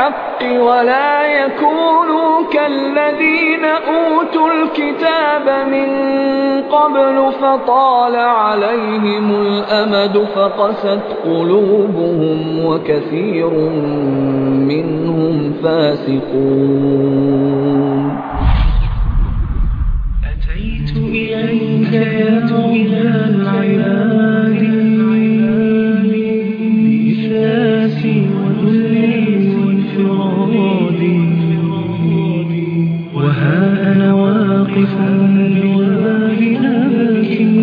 الحق ولا يكونوا كالذين أوتوا الكتاب من قبل فطال عليهم الأمد فقست قلوبهم وكثير منهم فاسقون أتيت إليك يا إله العباد بإفلاسي وذلي وانفرادي وها أنا واقف بالله لكن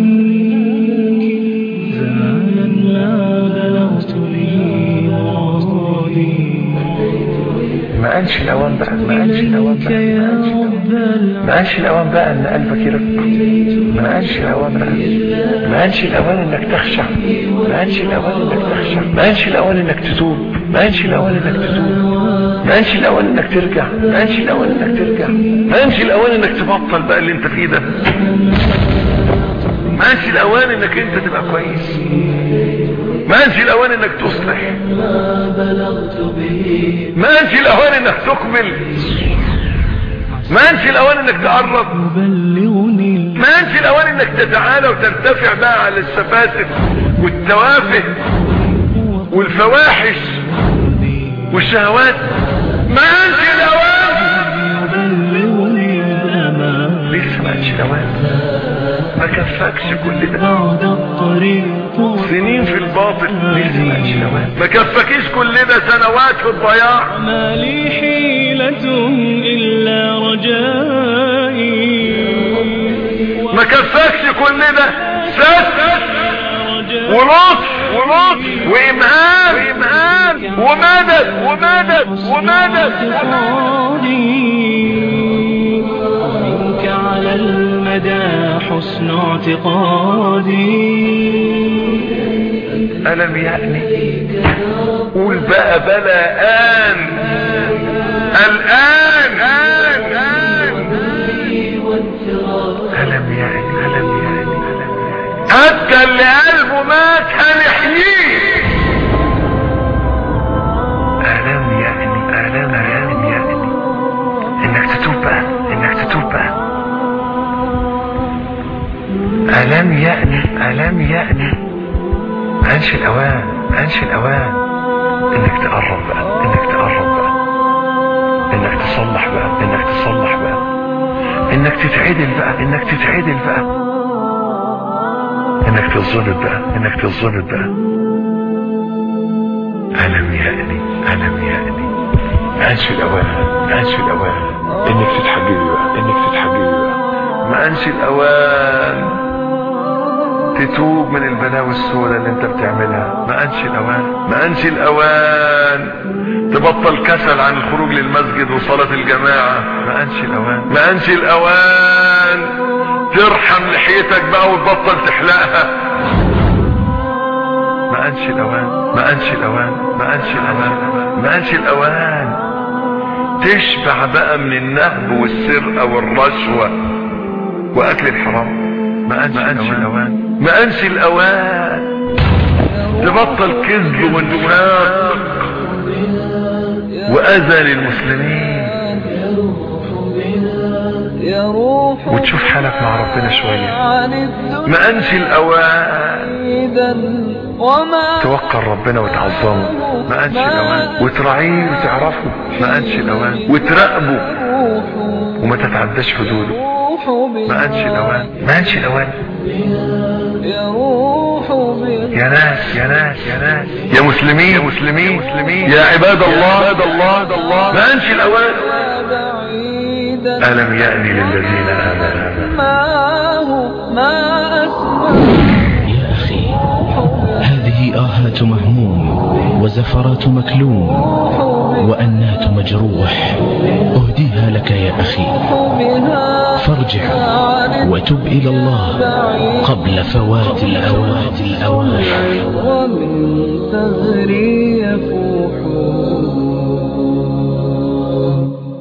زمانا ما بلغت به مرادي ما قالش الاوان بقى ما قالش الاوان إليك بقى يا رب ما قالش الاوان بقى ان قلبك يرق ما قالش الاوان بقى ما قالش الاوان انك تخشع ما قالش الاوان انك تخشع ما قالش الاوان انك تتوب ما قالش الاوان انك تتوب ما قالش الاوان انك ترجع ما قالش الاوان انك ترجع ما قالش الاوان انك تبطل بقى اللي انت فيه ده ما قالش الاوان انك انت تبقى كويس ما قالش الاوان انك تصلح ما قالش الاوان انك تكمل ما قالش الاوان انك تقرب بلغني ما قالش الاوان انك تتعالى وترتفع بقى على السفاسف والتوافه والفواحش والشهوات ما قالش الاوان بلغني الأمان لسه ما قالش الاوان ما كفاكش كل ده بعد الطريق سنين في الباطل لسه ما قالش الاوان ما كفاكيش كل ده سنوات في الضياع ما لي حيلة إلا رجائي ما كفاكش كل ده ستر ولطف ولطف وإمهال وإمهال ومدد ومدد ومدد اعتقادي منك على المدى حسن اعتقادي ألم يأني قول بقى بلا آن الآن آن آن ألم يأني ألم يأني ألم يأني حتى اللي قلبه مات هنحييه ألم يأني ألم ألم يأني إنك تتوب بقى إنك تتوب بقى ألم يأني ألم يأني ما قالش الأوان ما قالش الأوان إنك تقرب بقى إنك تقرب بقى إنك تصلح بقى إنك تصلح بقى إنك تتعدل بقى إنك تتعدل بقى إنك تظلم بقى إنك تظلم بقى ألم يأني ألم يأني ما قالش الأوان ما قالش الأوان إنك تتحجبي بقى إنك تتحجبي بقى ما قالش الأوان تتوب من البلاوي السوداء اللي انت بتعملها ما قالش الاوان ما قالش الاوان تبطل كسل عن الخروج للمسجد وصلاة الجماعة ما قالش الاوان ما قالش الاوان ترحم لحيتك بقى وتبطل تحلقها ما قالش الاوان ما قالش الاوان ما قالش الاوان ما قالش الاوان تشبع بقى من النهب والسرقة والرشوة واكل الحرام ما قالش الاوان ما قالش الاوان تبطل كذب ونفاق واذى للمسلمين يروح وتشوف حالك مع ربنا شوية عن الدنيا ما قالش الاوان بعيدا وما توكل ربنا وتعظمه ما قالش الاوان وتراعيه وتعرفه ما قالش الاوان وتراقبه يروح وما تتعداش حدوده يروح ما قالش الاوان ما قالش الاوان يروح بها يا ناس يا ناس يا ناس يا مسلمين يا مسلمين مسلمين يا عباد الله عباد الله ما قالش الاوان بعيدا ألم يأن للذين آمنوا ما هو ما أسمع يا أخي هذه آهات مهموم وزفرات مكلوم وأنات مجروح أهديها لك يا أخي بها فارجع وتب إلى الله قبل فوات الأوان الأوان ومن ثغري يفوح